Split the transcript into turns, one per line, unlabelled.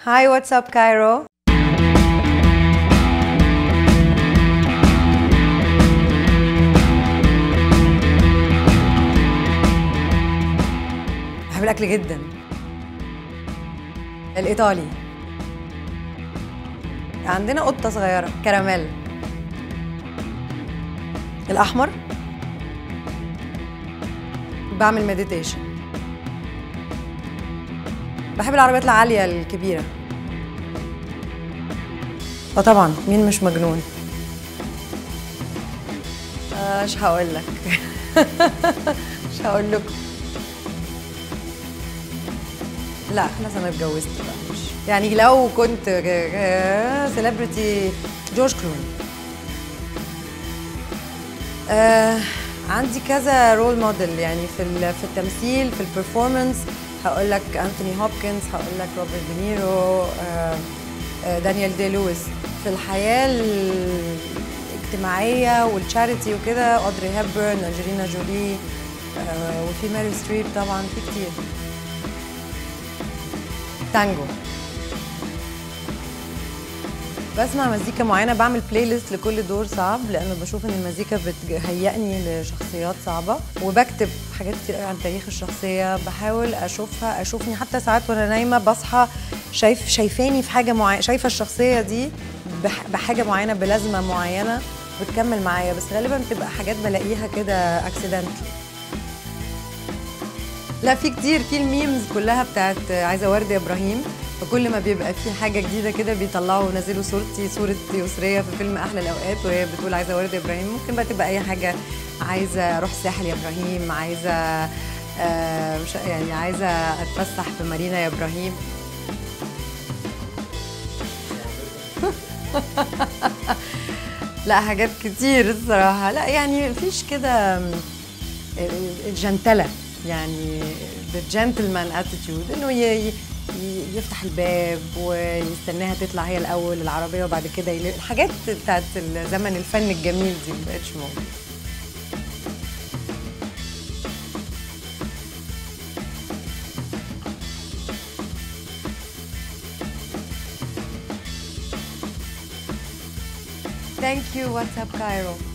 Hi, what's up, Cairo? بحب الأكل جدا الإيطالي عندنا قطة صغيرة كراميل الأحمر بعمل مديتيشن بحب العربيات العالية الكبيرة اه طبعا مين مش مجنون آه، مش هقول لك مش هقول لكم لا خلاص انا اتجوزت بقى مش يعني لو كنت سيلبرتي جورج كلوني آه عندي كذا رول موديل يعني في ال- في التمثيل في البرفورمانس هقول لك انثوني هوبكنز هقول لك روبرت دينيرو آه آه دانيال دي لويس في الحياه الاجتماعيه والتشاريتي وكده اودري هيبرن انجلينا جولي آه وفي ماري ستريب طبعا في كتير تانجو بسمع مزيكا معينه بعمل بلاي ليست لكل دور صعب لانه بشوف ان المزيكا بتهيئني لشخصيات صعبه وبكتب حاجات كتير قوي عن تاريخ الشخصيه بحاول اشوفها اشوفني حتى ساعات وانا نايمه بصحى شايف شايفاني في حاجه معينه شايفه الشخصيه دي بح- بحاجه معينه بلازمه معينه بتكمل معايا بس غالبا بتبقى حاجات بلاقيها كده اكسيدنتلي لا في كتير في الميمز كلها بتاعت عايزه ورد يا ابراهيم فكل ما بيبقى في حاجه جديده كده بيطلعوا ينزلوا صورتي صوره يسريه في فيلم احلى الاوقات وهي بتقول عايزه ورد يا ابراهيم ممكن بقى تبقى اي حاجه عايزه اروح الساحل يا ابراهيم عايزه آه مش يعني عايزه اتفسح في مارينا يا ابراهيم لا حاجات كتير الصراحه لا يعني مفيش كده الجنتلة يعني the gentleman attitude انه ي- ي- يفتح الباب ويستناها تطلع هي الاول العربيه وبعد كده يل... الحاجات بتاعت زمن الفن الجميل دي ما بقتش موجوده Thank you. What's up, Cairo?